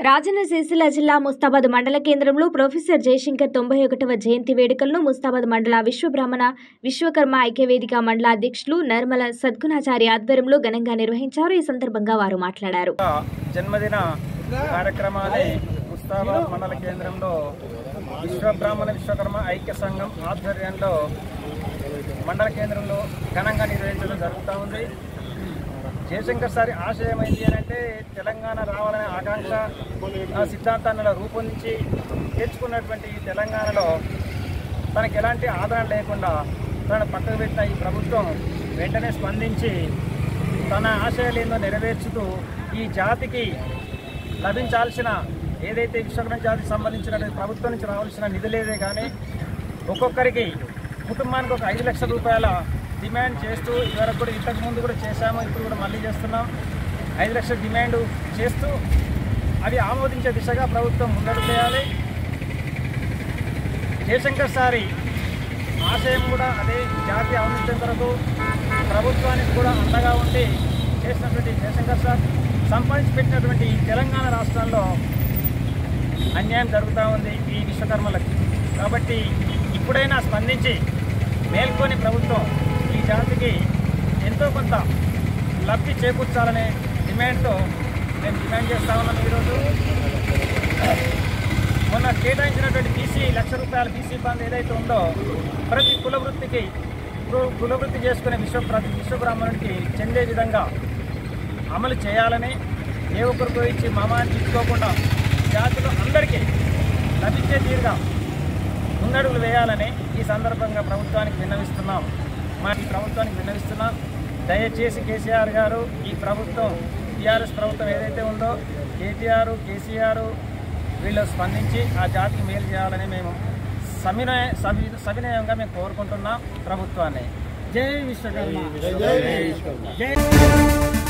రాజన్న సిరిసిల్ల జిల్లా ముస్తాబాద్ మండల కేంద్రంలో ప్రొఫెసర్ జయశంకర్ తొంభై ఒకటవ జయంతి వేడుకలను ముస్తాబాద్ మండల విశ్వబ్రాహ్మణ విశ్వకర్మ ఐక్యవేదిక మండల అధ్యక్షులు నర్మల సద్గుణాచారి ఆధ్వర్యంలో ఘనంగా నిర్వహించారు ఈ సందర్భంగా వారు మాట్లాడారు జన్మదిన కార్యక్రమాన్ని ముస్తాబాద్ మండల కేంద్రంలో విశ్వబ్రాహ్మణ విశ్వకర్మ ఐక్య సంఘం ఆధ్వర్యంలో మండల కేంద్రంలో ఘనంగా నిర్వహించడం జరుగుతూ ఉంది జయశంకర్ సారి ఆశయం ఏంటి అని అంటే తెలంగాణ రావాలనే ఆకాంక్ష ఆ సిద్ధాంతాన్ని అలా రూపొందించి తెచ్చుకున్నటువంటి ఈ తెలంగాణలో తనకి ఎలాంటి ఆదరణ లేకుండా తనను పక్కకు పెట్టిన ఈ ప్రభుత్వం వెంటనే స్పందించి తన ఆశయాలు ఏందో నెరవేర్చుతూ ఈ జాతికి లభించాల్సిన ఏదైతే విశ్వకర్మ జాతికి సంబంధించిన ప్రభుత్వం నుంచి రావాల్సిన నిధులేదే కానీ ఒక్కొక్కరికి కుటుంబానికి ఒక ఐదు లక్షల రూపాయల డిమాండ్ చేస్తూ ఇవరకు కూడా ఇంతకు ముందు కూడా చేశాము ఇప్పుడు కూడా మళ్ళీ చేస్తున్నాం ఐదు లక్షల డిమాండ్ చేస్తూ అది ఆమోదించే దిశగా ప్రభుత్వం ముందడుగు వేయాలి జయశంకర్ సారి ఆశయం కూడా అదే జాతి ఔన్నత్యం కొరకు ప్రభుత్వానికి కూడా అండగా ఉండి చేసినటువంటి జయశంకర్ సార్ సంపాదించి పెట్టినటువంటి ఈ తెలంగాణ రాష్ట్రంలో అన్యాయం జరుగుతూ ఉంది ఈ విశ్వకర్మలకు కాబట్టి ఇప్పుడైనా స్పందించి మేల్కొని ప్రభుత్వం ఈ జాతికి ఎంతో కొంత లబ్ధి చేకూర్చాలనే డిమాండ్తో మేము డిమాండ్ చేస్తా ఉన్నాం ఈరోజు మొన్న కేటాయించినటువంటి బీసీ లక్ష రూపాయల బీసీ బంద్ ఏదైతే ఉందో ప్రతి కుల వృత్తికి కు- కుల వృత్తి చేసుకునే విశ్వ ప్రతి విశ్వబ్రాహ్మణుడికి చెందే విధంగా అమలు చేయాలని ఏ ఒక్కరికో ఇచ్చి మామాన్ని ఇచ్చుకోకుండా జాతిలో అందరికీ లభించే తీరుగా ముందడుగులు వేయాలని ఈ సందర్భంగా ప్రభుత్వానికి విన్నవిస్తున్నాం మా ఈ ప్రభుత్వానికి విన్నవిస్తున్నాం దయచేసి కేసీఆర్ గారు ఈ ప్రభుత్వం టీఆర్ఎస్ ప్రభుత్వం ఏదైతే ఉందో కేటీఆర్ కేసీఆర్ వీళ్ళు స్పందించి ఆ జాతికి మేలు చేయాలని మేము సవినయ సవి సవినయంగా మేము కోరుకుంటున్నాం ప్రభుత్వాన్ని జై విశ్వకర్మ జై